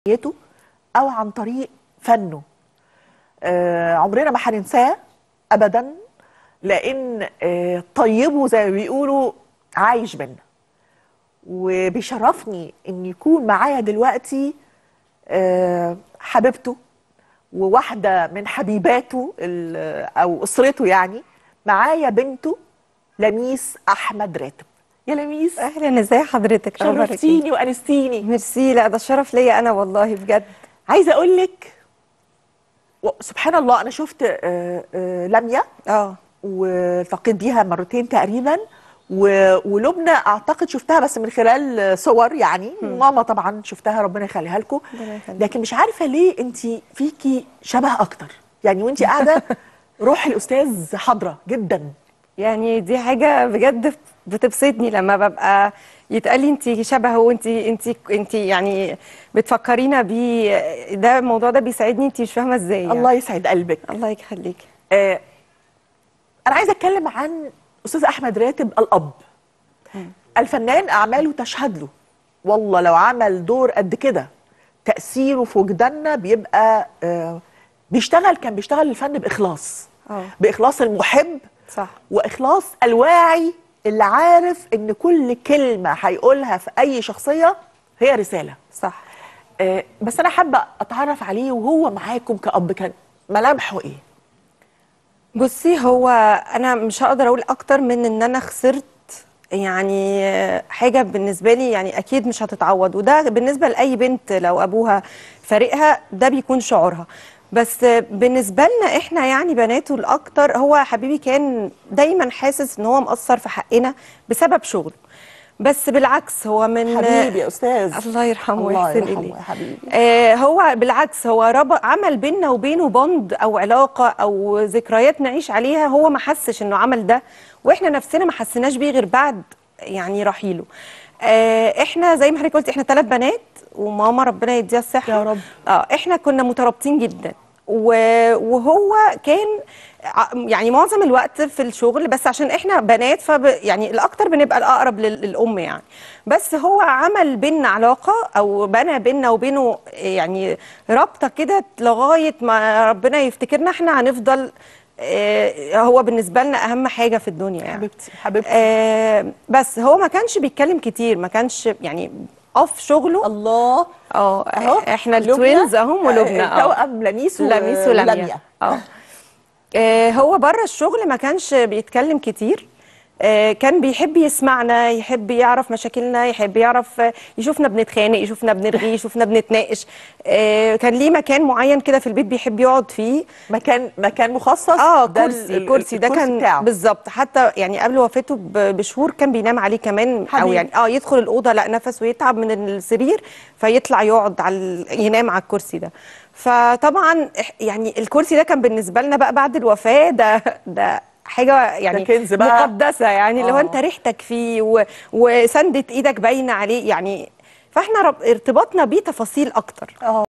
نيته او عن طريق فنه آه عمرنا ما هننساه ابدا لان آه طيبه زي ما بيقولوا عايش بينا وبيشرفني ان يكون معايا دلوقتي آه حبيبته وواحده من حبيباته ال- او اسرته يعني معايا بنته لميس احمد راتب يا لميس اهلا ازاي حضرتك أخبارك إيه؟ شرفتيني وانستيني ميرسي لا ده الشرف ليا انا والله بجد عايزه اقول لك و- سبحان الله انا شفت آه، آه، لميا اه والتقيت بيها مرتين تقريبا و- ولبنى اعتقد شفتها بس من خلال آه، صور يعني ماما طبعا شفتها ربنا يخليها لكم ربنا يخليك. لكن مش عارفه ليه انت فيكي شبه اكتر يعني وانت قاعده روح الاستاذ حاضره جدا يعني دي حاجه بجد بتبسطني لما ببقى يتقال لي انت شبهه وانت انت انت يعني بتفكرينا بيه ده الموضوع ده بيساعدني انت مش فاهمه ازاي يعني. الله يسعد قلبك الله يخليك آه، انا عايزه اتكلم عن استاذ احمد راتب الاب الفنان اعماله تشهد له والله لو عمل دور قد كده تاثيره في وجداننا بيبقى آه، بيشتغل كان بيشتغل الفن باخلاص اه باخلاص المحب صح واخلاص الواعي اللي عارف ان كل كلمه هيقولها في اي شخصيه هي رساله صح آه، بس انا حابه اتعرف عليه وهو معاكم كاب كان ملامحه ايه بصي هو انا مش هقدر اقول اكتر من ان انا خسرت يعني حاجه بالنسبه لي يعني اكيد مش هتتعوض وده بالنسبه لاي بنت لو ابوها فارقها ده بيكون شعورها بس بالنسبه لنا احنا يعني بناته الاكتر هو حبيبي كان دايما حاسس ان هو مقصر في حقنا بسبب شغله بس بالعكس هو من حبيبي يا استاذ الله يرحمه الله ويحسن يرحمه إليه يا حبيبي آه هو بالعكس هو رب عمل بيننا وبينه بوند او علاقه او ذكريات نعيش عليها هو ما حسش انه عمل ده واحنا نفسنا ما حسيناش بيه غير بعد يعني رحيله آه احنا زي ما حضرتك قلتي احنا ثلاث بنات وماما ربنا يديها الصحه يا رب. اه احنا كنا مترابطين جدا و- وهو كان ع- يعني معظم الوقت في الشغل بس عشان احنا بنات فب يعني الاكتر بنبقى الاقرب لل- للام يعني بس هو عمل بينا علاقه او بنى بينا وبينه يعني رابطه كده لغايه ما ربنا يفتكرنا احنا هنفضل آه، هو بالنسبه لنا اهم حاجه في الدنيا يعني حبيبتي حبيبتي آه، بس هو ما كانش بيتكلم كتير ما كانش يعني اوف شغله الله اه اهو احنا لبنى، التوينز اهم ولبنى آه، اه توأم لميس و- لميس ولميا اه آه، هو بره الشغل ما كانش بيتكلم كتير آه، كان بيحب يسمعنا يحب يعرف مشاكلنا يحب يعرف آه، يشوفنا بنتخانق يشوفنا بنرغي يشوفنا بنتناقش آه، كان ليه مكان معين كده في البيت بيحب يقعد فيه مكان مكان مخصص اه ده ال- كرسي ال- كرسي ده الكرسي كان بتاعه. بالظبط حتى يعني قبل وفاته ب- بشهور كان بينام عليه كمان او حبيبي. يعني اه يدخل الاوضه لا نفسه يتعب من السرير فيطلع يقعد على ال- ينام على الكرسي ده فطبعا إح- يعني الكرسي ده كان بالنسبه لنا بقى بعد الوفاه ده ده حاجه يعني كنز بقى. مقدسه يعني اللي هو آه. انت ريحتك فيه و... وسندة ايدك باينه عليه يعني فاحنا رب... ارتباطنا بيه تفاصيل اكتر اه